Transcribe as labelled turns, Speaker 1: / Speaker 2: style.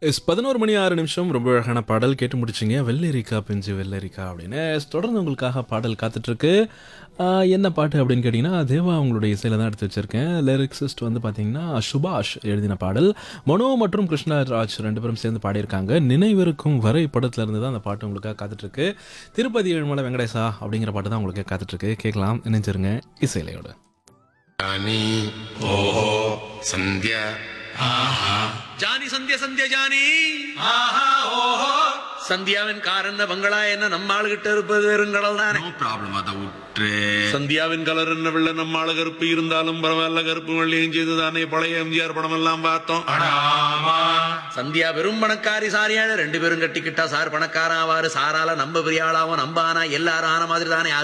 Speaker 1: S பதினோரு மணி ஆறு நிமிஷம் ரொம்ப அழகான பாடல் கேட்டு முடிச்சிங்க வெள்ளரிக்கா பிஞ்சு வெள்ளரிக்கா அப்படின்னு எஸ், தொடர்ந்து உங்களுக்காக பாடல் காத்துட்ருக்கு என்ன பாட்டு அப்படின்னு கேட்டிங்கன்னா தேவா அவங்களுடைய இசையில் தான் எடுத்து வச்சிருக்கேன் லிரிக்ஸிஸ்ட் வந்து பார்த்தீங்கன்னா சுபாஷ் எழுதின பாடல் மனோ மற்றும் கிருஷ்ணராஜ் ரெண்டு பேரும் சேர்ந்து பாடியிருக்காங்க நினைவிருக்கும் வரை படத்துல இருந்து தான் அந்த பாட்டு உங்களுக்காக காத்துட்ருக்கு திருப்பதி ஏழுமலை வெங்கடேசா அப்படிங்கிற பாட்டு தான் உங்களுக்கு காத்துட்ருக்கு கேட்கலாம் நினைச்சிருங்க இசையிலையோட
Speaker 2: ಜಾನಿ ಓಹೋ ಸಂಧ್ಯಾ
Speaker 3: ஜானி சந்திய சந்திய ஜானி சந்தியாவின் கார் என்ன பங்களா என்ன நம்ம ஆளுகிட்ட இருப்பது வெறுங்கடல் தானே
Speaker 2: ನೋ ಪ್ರಾಬ್ಲಮ್ ಅದ ಉಟ್ರೆ
Speaker 3: சந்தியாவின் கலர் என்ன வெள்ள நம்ம ஆளு கருப்பு இருந்தாலும் பரவாயில்ல கருப்பு வெள்ளையும் செய்து தானே பழைய எம்ஜிஆர் படம் எல்லாம் பார்த்தோம் சந்தியா வெறும் பணக்காரி சாரியான ரெண்டு பேரும் கட்டிக்கிட்டா சார் பணக்காரன் ஆவாரு சாரால நம்ம பெரிய ஆளாவும் நம்ப ஆனா எல்லாரும் ஆன மாதிரி தானே